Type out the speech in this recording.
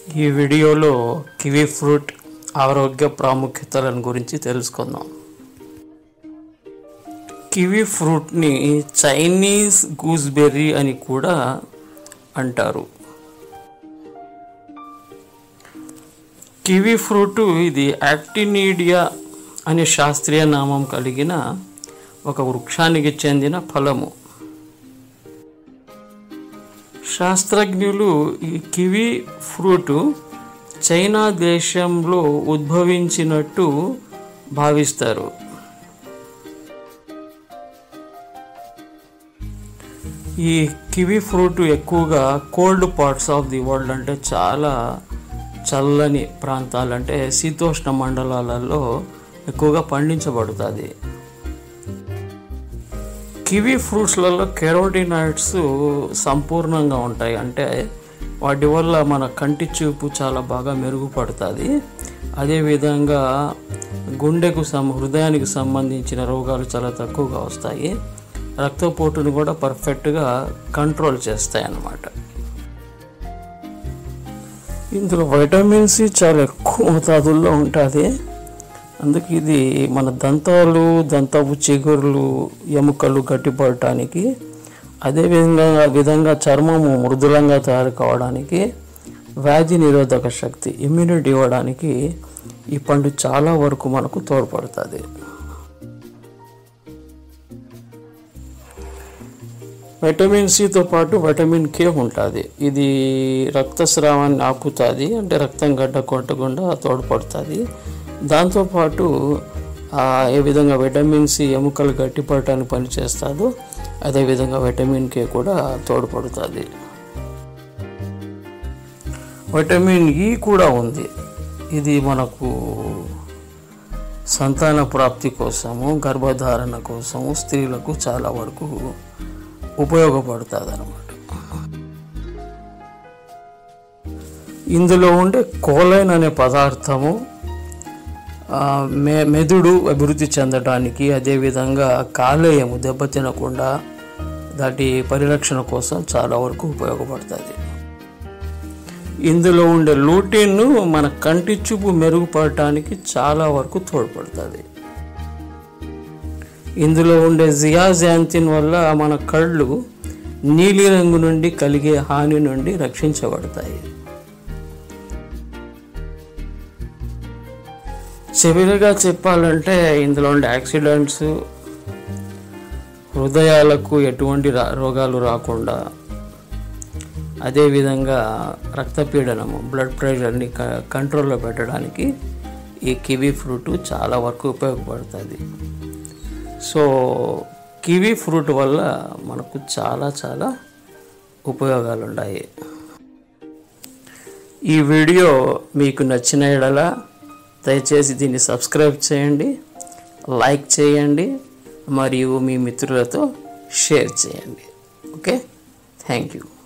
ఈ వీడియోలో kiwi fruit ఆరోగ్య ప్రాముఖ్యతలను గురించి తెలుసుకుందాం కివీ ఫ్రూట్ని చైనీస్ గూస్బెర్రీ అని కూడా అంటారు కివీ ఫ్రూట్ ఇది యాక్టినీడియా అనే శాస్త్రీయ నామం కలిగిన ఒక వృక్షానికి చెందిన ఫలము శాస్త్రజ్ఞులు ఈ కివీ ఫ్రూట్ చైనా దేశంలో ఉద్భవించినట్టు భావిస్తారు ఈ కివీ ఫ్రూట్ ఎక్కువగా cold parts of the world అంటే చాలా చల్లని ప్రాంతాలు అంటే శీతోష్ణ మండలాలలో ఎక్కువగా పండించబడుతుంది కివీ ఫ్రూట్స్లలో కెరోటినాయిడ్స్ సంపూర్ణంగా ఉంటాయి అంటే వాటి వల్ల మన కంటి చూపు చాలా బాగా మెరుగుపడుతుంది అదేవిధంగా గుండెకు సం హృదయానికి సంబంధించిన రోగాలు చాలా తక్కువగా వస్తాయి రక్తపోటును కూడా పర్ఫెక్ట్గా కంట్రోల్ చేస్తాయి అన్నమాట ఇందులో వైటమిన్ సి చాలా ఎక్కువ మోతాదుల్లో ఉంటుంది అందుకే ఇది మన దంతాలు దంతపు చిగుర్లు ఎముకలు గట్టిపడటానికి అదేవిధంగా విధంగా చర్మము మృదులంగా తయారు కావడానికి వ్యాధి నిరోధక శక్తి ఇమ్యూనిటీ ఇవ్వడానికి ఈ పండు చాలా వరకు మనకు తోడ్పడుతుంది వైటమిన్ సితో పాటు వైటమిన్ కే ఉంటుంది ఇది రక్తస్రావాన్ని ఆపుతుంది అంటే రక్తం గడ్డ కొట్టకుండా తోడ్పడుతుంది దాంతోపాటు ఏ విధంగా విటమిన్ సి ఎముకలు గట్టిపడటానికి పనిచేస్తుందో అదేవిధంగా విటమిన్ కే కూడా తోడ్పడుతుంది విటమిన్ ఈ కూడా ఉంది ఇది మనకు సంతాన ప్రాప్తి కోసము గర్భధారణ కోసము స్త్రీలకు చాలా వరకు ఉపయోగపడుతుంది అనమాట ఇందులో ఉండే కోలైన్ అనే పదార్థము మె మెదుడు అభివృద్ధి చెందడానికి అదేవిధంగా కాలేయము దెబ్బతినకుండా దాటి పరిరక్షణ కోసం చాలా వరకు ఉపయోగపడుతుంది ఇందులో ఉండే లూటిన్ మన కంటి చూపు మెరుగుపడటానికి చాలా వరకు తోడ్పడుతుంది ఇందులో ఉండే జియాజాంతిన్ వల్ల మన కళ్ళు నీలిరంగు నుండి కలిగే హాని నుండి రక్షించబడతాయి చివరిగా చెప్పాలంటే ఇందులో ఉండే యాక్సిడెంట్స్ హృదయాలకు ఎటువంటి రోగాలు రాకుండా అదేవిధంగా రక్తపీడనము బ్లడ్ ప్రెషర్ని కంట్రోల్లో పెట్టడానికి ఈ కివీ ఫ్రూట్ చాలా వరకు ఉపయోగపడుతుంది సో కివీ ఫ్రూట్ వల్ల మనకు చాలా చాలా ఉపయోగాలు ఉన్నాయి ఈ వీడియో మీకు నచ్చిన ఎడల దయచేసి దీన్ని సబ్స్క్రైబ్ చేయండి లైక్ చేయండి మరియు మీ మిత్రులతో షేర్ చేయండి ఓకే థ్యాంక్ యూ